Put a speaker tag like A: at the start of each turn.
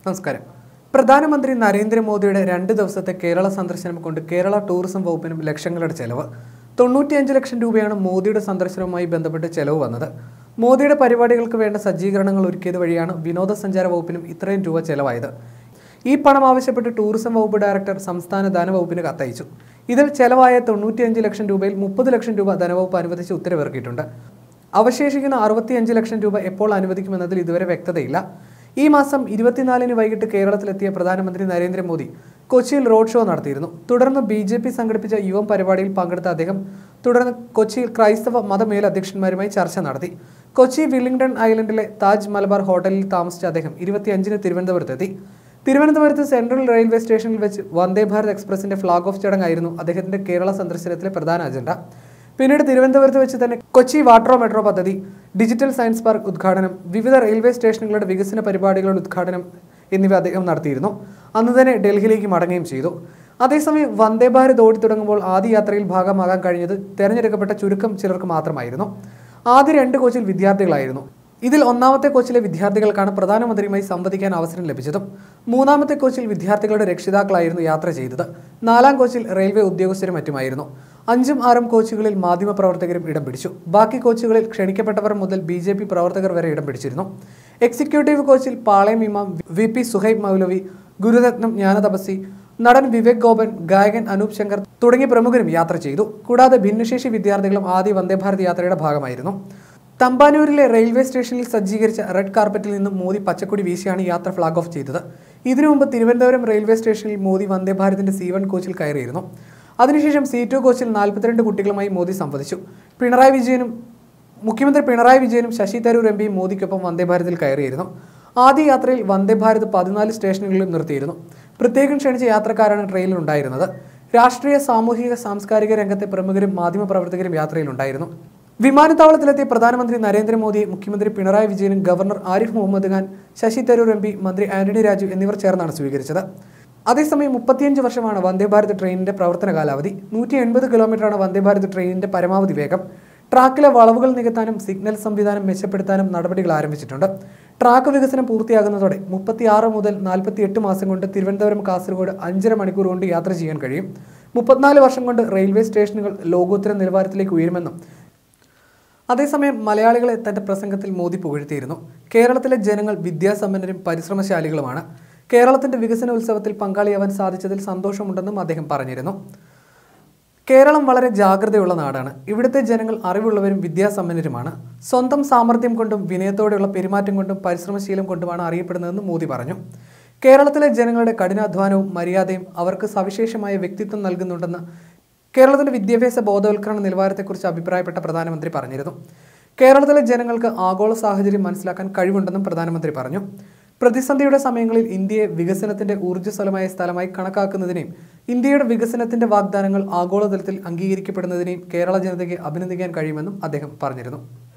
A: നമസ്കാരം പ്രധാനമന്ത്രി നരേന്ദ്രമോദിയുടെ രണ്ട് ദിവസത്തെ കേരള സന്ദർശനം കൊണ്ട് കേരള ടൂറിസം വകുപ്പിനും ലക്ഷങ്ങളുടെ ചെലവ് തൊണ്ണൂറ്റിയഞ്ച് ലക്ഷം രൂപയാണ് മോദിയുടെ സന്ദർശനവുമായി ബന്ധപ്പെട്ട് ചെലവ് വന്നത് മോദിയുടെ പരിപാടികൾക്ക് വേണ്ട സജ്ജീകരണങ്ങൾ ഒരുക്കിയത് വഴിയാണ് വിനോദസഞ്ചാര വകുപ്പിനും ഇത്രയും രൂപ ചെലവായത് ഈ പണം ആവശ്യപ്പെട്ട് ടൂറിസം വകുപ്പ് ഡയറക്ടർ സംസ്ഥാന ധനവകുപ്പിന് കത്തയച്ചു ഇതിൽ ചെലവായ തൊണ്ണൂറ്റിയഞ്ച് ലക്ഷം രൂപയിൽ മുപ്പത് ലക്ഷം രൂപ ധനവകുപ്പ് അനുവദിച്ച് ഉത്തരവിറക്കിയിട്ടുണ്ട് അവശേഷിക്കുന്ന അറുപത്തിയഞ്ച് ലക്ഷം രൂപ എപ്പോൾ അനുവദിക്കുമെന്നതിൽ ഇതുവരെ വ്യക്തതയില്ല ഈ മാസം ഇരുപത്തിനാലിന് വൈകിട്ട് കേരളത്തിലെത്തിയ പ്രധാനമന്ത്രി നരേന്ദ്രമോദി കൊച്ചിയിൽ റോഡ് ഷോ നടത്തിയിരുന്നു തുടർന്ന് ബി ജെ പി സംഘടിപ്പിച്ച യുവം പരിപാടിയിൽ പങ്കെടുത്ത അദ്ദേഹം തുടർന്ന് കൊച്ചിയിൽ ക്രൈസ്തവ മതമേലധ്യക്ഷന്മാരുമായി ചർച്ച നടത്തി കൊച്ചി വില്ലിംഗ്ടൺ ഐലൻഡിലെ താജ് മലബാർ ഹോട്ടലിൽ താമസിച്ച അദ്ദേഹം ഇരുപത്തിയഞ്ചിന് തിരുവനന്തപുരത്തെത്തി തിരുവനന്തപുരത്ത് സെൻട്രൽ റെയിൽവേ സ്റ്റേഷനിൽ വെച്ച് വന്ദേ ഭാരത് എക്സ്പ്രസിന്റെ ഫ്ളാഗ് ഓഫ് ചടങ്ങായിരുന്നു അദ്ദേഹത്തിന്റെ കേരള സന്ദർശനത്തിലെ പ്രധാന അജണ്ട പിന്നീട് തിരുവനന്തപുരത്ത് വെച്ച് തന്നെ കൊച്ചി വാട്ടറോ മെട്രോ പദ്ധതി ഡിജിറ്റൽ സയൻസ് പാർക്ക് ഉദ്ഘാടനം വിവിധ റെയിൽവേ സ്റ്റേഷനുകളുടെ വികസന പരിപാടികളുടെ ഉദ്ഘാടനം എന്നിവ അദ്ദേഹം നടത്തിയിരുന്നു അന്ന് തന്നെ ഡൽഹിയിലേക്ക് മടങ്ങുകയും ചെയ്തു അതേസമയം വന്ദേ ഭാരത് ഓടി തുടങ്ങുമ്പോൾ ആദ്യ യാത്രയിൽ ഭാഗമാകാൻ കഴിഞ്ഞത് തെരഞ്ഞെടുക്കപ്പെട്ട ചുരുക്കം ചിലർക്ക് മാത്രമായിരുന്നു ആദ്യ രണ്ട് കോച്ചിൽ വിദ്യാർത്ഥികളായിരുന്നു ഇതിൽ ഒന്നാമത്തെ കോച്ചിലെ വിദ്യാർത്ഥികൾക്കാണ് പ്രധാനമന്ത്രിയുമായി സംവദിക്കാൻ അവസരം ലഭിച്ചതും മൂന്നാമത്തെ കോച്ചിൽ വിദ്യാർത്ഥികളുടെ രക്ഷിതാക്കളായിരുന്നു യാത്ര ചെയ്തത് നാലാം കോച്ചിൽ റെയിൽവേ ഉദ്യോഗസ്ഥരും മറ്റുമായിരുന്നു അഞ്ചും ആറും കോച്ചുകളിൽ മാധ്യമപ്രവർത്തകരും ഇടം പിടിച്ചു ബാക്കി കോച്ചുകളിൽ ക്ഷണിക്കപ്പെട്ടവർ മുതൽ ബി ജെ പി പ്രവർത്തകർ വരെ ഇടം പിടിച്ചിരുന്നു എക്സിക്യൂട്ടീവ് കോച്ചിൽ പാളയം ഇമാം വി പി സുഹൈബ് മൗലവി ഗുരുരത്നം ജ്ഞാനതപസി നടൻ വിവേക് ഗോപൻ ഗായകൻ അനൂപ് ശങ്കർ തുടങ്ങിയ പ്രമുഖരും യാത്ര ചെയ്തു കൂടാതെ ഭിന്നശേഷി വിദ്യാർത്ഥികളും ആദ്യ വന്ദേഭാരത് യാത്രയുടെ ഭാഗമായിരുന്നു തമ്പാനൂരിലെ റെയിൽവേ സ്റ്റേഷനിൽ സജ്ജീകരിച്ച റെഡ് കാർപ്പറ്റിൽ നിന്നും മോദി പച്ചക്കൊടി വീശിയാണ് യാത്ര ഫ്ളാഗ് ഓഫ് ചെയ്തത് ഇതിനു മുമ്പ് തിരുവനന്തപുരം റെയിൽവേ സ്റ്റേഷനിൽ മോദി വന്ദേ ഭാരതിന്റെ സി വൺ കോച്ചിൽ കയറിയിരുന്നു അതിനുശേഷം സി ടു കോച്ചിൽ നാൽപ്പത്തിരണ്ട് കുട്ടികളുമായി മോദി സംവദിച്ചു പിണറായി വിജയനും മുഖ്യമന്ത്രി പിണറായി വിജയനും ശശി തരൂർ എം പിയും മോദിക്കൊപ്പം വന്ദേ ഭാരതിൽ കയറിയിരുന്നു ആദ്യ യാത്രയിൽ വന്ദേ ഭാരത് പതിനാല് സ്റ്റേഷനുകളിലും നിർത്തിയിരുന്നു പ്രത്യേകം ക്ഷണിച്ച യാത്രക്കാരാണ് ട്രെയിനിൽ ഉണ്ടായിരുന്നത് രാഷ്ട്രീയ സാമൂഹിക സാംസ്കാരിക രംഗത്തെ പ്രമുഖരും മാധ്യമപ്രവർത്തകരും യാത്രയിലുണ്ടായിരുന്നു വിമാനത്താവളത്തിലെത്തിയ പ്രധാനമന്ത്രി നരേന്ദ്രമോദിയെ മുഖ്യമന്ത്രി പിണറായി വിജയനും governor Arif Mohammed Khan Shashi Tharoor M P മന്ത്രി ആന്റണി രാജു എന്നിവർ ചേർന്നാണ് സ്വീകരിച്ചത് അതേസമയം മുപ്പത്തിയഞ്ച് വർഷമാണ് വന്ദേ ഭാരത് ട്രെയിനിന്റെ പ്രവർത്തന കാലാവധി നൂറ്റി എൺപത് കിലോമീറ്ററാണ് വന്ദേ ഭാരത് ട്രെയിനിന്റെ പരമാവധി വേഗം ട്രാക്കിലെ വളവുകൾ നികത്താനും സിഗ്നൽ സംവിധാനം മെച്ചപ്പെടുത്താനും നടപടികൾ ആരംഭിച്ചിട്ടുണ്ട് ട്രാക്ക് വികസനം പൂർത്തിയാകുന്നതോടെ മുപ്പത്തിയാറ് മുതൽ നാൽപ്പത്തി എട്ട് മാസം കൊണ്ട് തിരുവനന്തപുരം കാസർഗോഡ് അഞ്ചര മണിക്കൂർ കൊണ്ട് യാത്ര ചെയ്യാൻ കഴിയും മുപ്പത്തിനാല് വർഷം കൊണ്ട് റെയിൽവേ സ്റ്റേഷനുകൾ ലോകോത്തര നിലവാരത്തിലേക്ക് ഉയരുമെന്നും അതേസമയം മലയാളികളെ തന്റെ പ്രസംഗത്തിൽ മോദി പുകഴ്ത്തിയിരുന്നു കേരളത്തിലെ ജനങ്ങൾ വിദ്യാസമ്പന്നരും പരിശ്രമശാലികളുമാണ് കേരളത്തിന്റെ വികസന ഉത്സവത്തിൽ പങ്കാളിയാവാൻ സാധിച്ചതിൽ സന്തോഷമുണ്ടെന്നും അദ്ദേഹം പറഞ്ഞിരുന്നു കേരളം വളരെ ജാഗ്രതയുള്ള നാടാണ് ഇവിടുത്തെ ജനങ്ങൾ അറിവുള്ളവരും വിദ്യാസമ്പന്നരുമാണ് സ്വന്തം സാമർഥ്യം കൊണ്ടും വിനയത്തോടെയുള്ള പെരുമാറ്റം കൊണ്ടും പരിശ്രമശീലം കൊണ്ടുമാണ് അറിയപ്പെടുന്നതെന്ന് മോദി പറഞ്ഞു കേരളത്തിലെ ജനങ്ങളുടെ കഠിനാധ്വാനവും മര്യാദയും അവർക്ക് സവിശേഷമായ വ്യക്തിത്വം നൽകുന്നുണ്ടെന്ന് കേരളത്തിന്റെ വിദ്യാഭ്യാസ ബോധവൽക്കരണ നിലവാരത്തെക്കുറിച്ച് അഭിപ്രായപ്പെട്ട പ്രധാനമന്ത്രി പറഞ്ഞിരുന്നു കേരളത്തിലെ ജനങ്ങൾക്ക് ആഗോള സാഹചര്യം മനസ്സിലാക്കാൻ കഴിവുണ്ടെന്നും പ്രധാനമന്ത്രി പറഞ്ഞു പ്രതിസന്ധിയുടെ സമയങ്ങളിൽ ഇന്ത്യയെ വികസനത്തിന്റെ ഊർജ്ജസ്വലമായ സ്ഥലമായി കണക്കാക്കുന്നതിനെയും ഇന്ത്യയുടെ വികസനത്തിന്റെ വാഗ്ദാനങ്ങൾ ആഗോളതലത്തിൽ അംഗീകരിക്കപ്പെടുന്നതിനെയും കേരള ജനതയ്ക്ക് അഭിനന്ദിക്കാൻ കഴിയുമെന്നും അദ്ദേഹം പറഞ്ഞിരുന്നു